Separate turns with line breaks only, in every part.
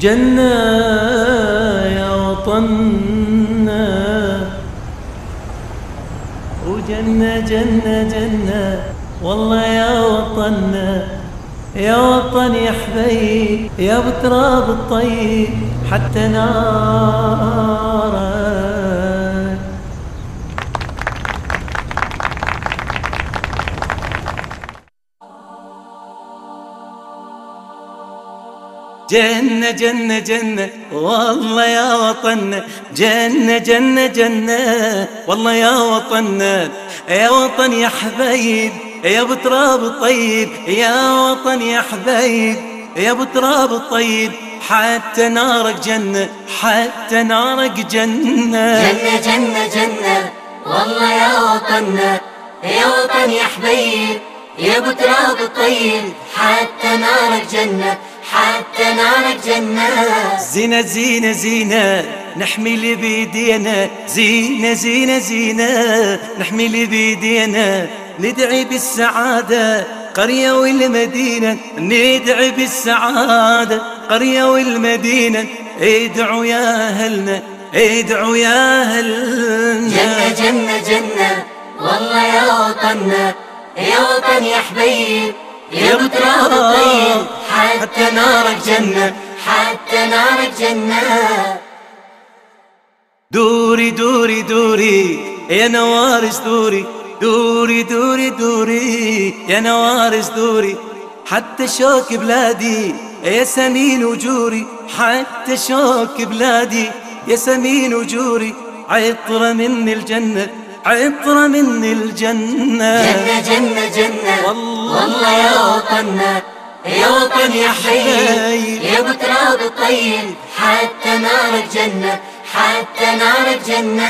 جنة يا وطننا وجنة جنة جنة والله يا وطننا يا وطن يا حبيب يا بتراب الطيب حتى نارك جنة جنة جنة والله يا وطننا جنة جنة جنة والله يا وطننا يا وطن يا حبيب يا بتراب الطيب يا وطن يا حبيب يا بتراب الطيب حتى نارك جنة حتى نارك جنة
جنة جنة جنة والله يا وطننا يا وطن يا حبيب يا ابو تراب الطيب حتى نارك جنة حتى نارك جنة
زينة زينة زينة نحمل بيدينا زينة زينة زينة نحمل بيدينا ندعي بالسعادة قرية والمدينة ندعي بالسعادة قرية والمدينة ادعوا يا أهلنا ادعوا يا أهلنا
جنة جنة جنة والله يا وطننا يا وطن يا حبيب يا ابو تراب الطيب حتى نارك جنة حتى نارك جنة
دوري دوري دوري يا نوارس دوري دوري دوري دوري يا نوارس دوري حتى شوك بلادي يا سمين وجوري حتى شوك بلادي يا سمين وجوري عطرة من الجنة عطرة من الجنة
جنة جنة جنة
والله
والله يا وطننا يا وطن يا حبيب يا ابو تراب الطيب حتى نارك جنة حتى نارك جنة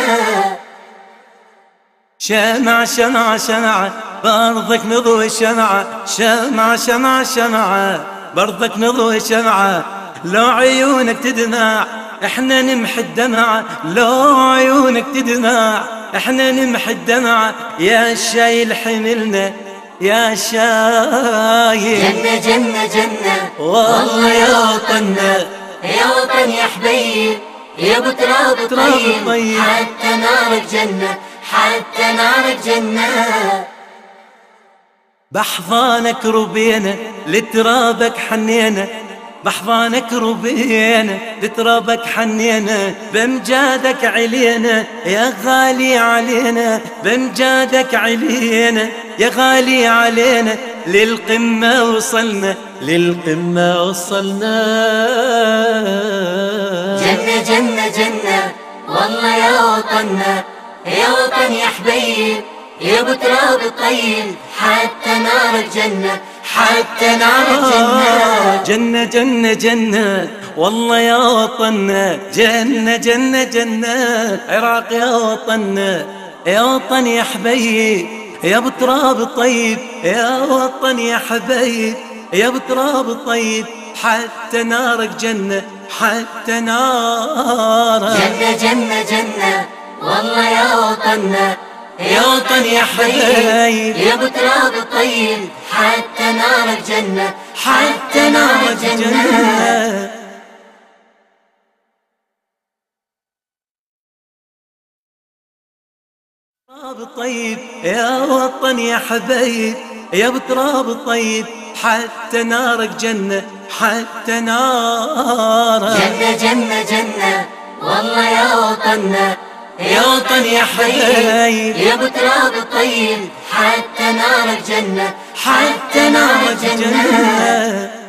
شمعة شمعة شمعة برضك نضوي شمعة شمعة شمعة شمعة برضك نضوي شمعة لو عيونك تدمع احنا نمحي الدمعة لو عيونك تدمع احنا نمحي الدمعة يا شايل حملنا يا شايل
جنة جنة جنة
والله يا وطننا
يا وطن يا حبيب يا ابو تراب
تراب
الطيب
الطيب.
حتى نارك جنة حتى نارك جنة
بحضانك ربينا لترابك حنينا بحضانك ربينا لترابك حنينا بمجادك علينا يا غالي علينا بمجادك علينا يا غالي علينا للقمة وصلنا للقمة وصلنا
جنة جنة جنة والله يا وطننا يا وطن يا حبيب يا ابو تراب الطيب حتى نارك جنة حتى نارك جنة
جنة جنة جنة والله يا وطننا جنة جنة جنة عراق يا وطننا يا وطن يا حبيب يا ابو تراب الطيب يا وطن يا حبيب يا ابو تراب الطيب حتى نارك جنة حتى نارك
جنة جنة جنة والله يا وطننا
يا وطن يا حبيب
يا ابو تراب الطيب حتى نارك جنة حتى نارك جنة
جنة تراب الطيب يا وطن يا حبيب يا بتراب الطيب حتى نارك جنة حتى نارك
جنة جنة جنة والله يا وطننا
يا وطن يا حبيب
يا ابو تراب الطيب حتى نارك جنة حتى نارك جنة
جنة